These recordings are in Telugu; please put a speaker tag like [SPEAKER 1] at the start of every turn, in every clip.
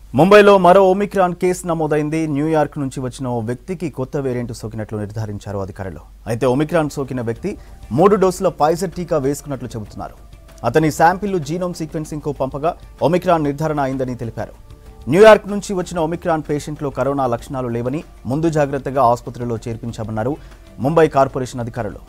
[SPEAKER 1] ముంబైలో మరో ఒమిక్రాన్ కేసు నమోదైంది న్యూయార్క్ నుంచి వచ్చిన ఓ వ్యక్తికి కొత్త వేరియంట్ సోకినట్లు నిర్ధారించారు అధికారులు అయితే ఒమిక్రాన్ సోకిన వ్యక్తి మూడు డోసుల ఫైజర్ టీకా వేసుకున్నట్లు చెబుతున్నారు అతని శాంపిల్లు జీనోమ్ సీక్వెన్సింగ్ కు పంపగా ఒమిక్రాన్ నిర్ధారణ అయిందని తెలిపారు న్యూయార్క్ నుంచి వచ్చిన ఒమిక్రాన్ పేషెంట్లో కరోనా లక్షణాలు లేవని ముందు జాగ్రత్తగా ఆసుపత్రిలో చేర్పించామన్నారు ముంబై కార్పొరేషన్ అధికారులు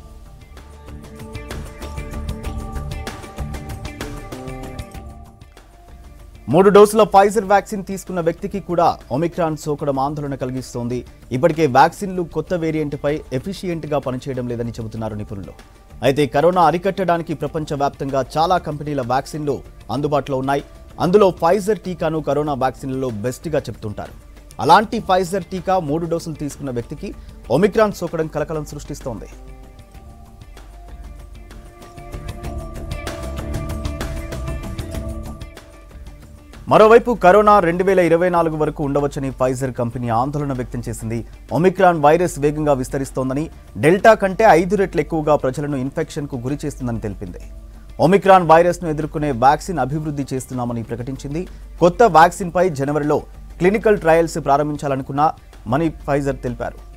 [SPEAKER 1] మూడు డోసుల ఫైజర్ వ్యాక్సిన్ తీసుకున్న వ్యక్తికి కూడా ఒమిక్రాన్ సోకడం ఆందోళన కలిగిస్తోంది ఇప్పటికే వ్యాక్సిన్లు కొత్త వేరియంట్పై ఎఫిషియెంట్గా పనిచేయడం లేదని చెబుతున్నారు నిపుణులు అయితే కరోనా అరికట్టడానికి ప్రపంచవ్యాప్తంగా చాలా కంపెనీల వ్యాక్సిన్లు అందుబాటులో ఉన్నాయి అందులో ఫైజర్ టీకాను కరోనా వ్యాక్సిన్లలో బెస్ట్గా చెబుతుంటారు అలాంటి ఫైజర్ టీకా మూడు డోసులు తీసుకున్న వ్యక్తికి ఒమిక్రాన్ సోకడం కలకలం సృష్టిస్తోంది మరోవైపు కరోనా రెండు వేల ఇరవై నాలుగు వరకు ఉండవచ్చని ఫైజర్ కంపెనీ ఆందోళన వ్యక్తం చేసింది ఒమిక్రాన్ వైరస్ వేగంగా విస్తరిస్తోందని డెల్టా కంటే ఐదు రెట్లు ఎక్కువగా ప్రజలను ఇన్ఫెక్షన్కు గురి చేస్తుందని తెలిపింది ఒమిక్రాన్ వైరస్ను ఎదుర్కొనే వ్యాక్సిన్ అభివృద్ధి చేస్తున్నామని ప్రకటించింది కొత్త వ్యాక్సిన్పై జనవరిలో క్లినికల్ ట్రయల్స్ ప్రారంభించాలనుకున్న మనీ ఫైజర్ తెలిపారు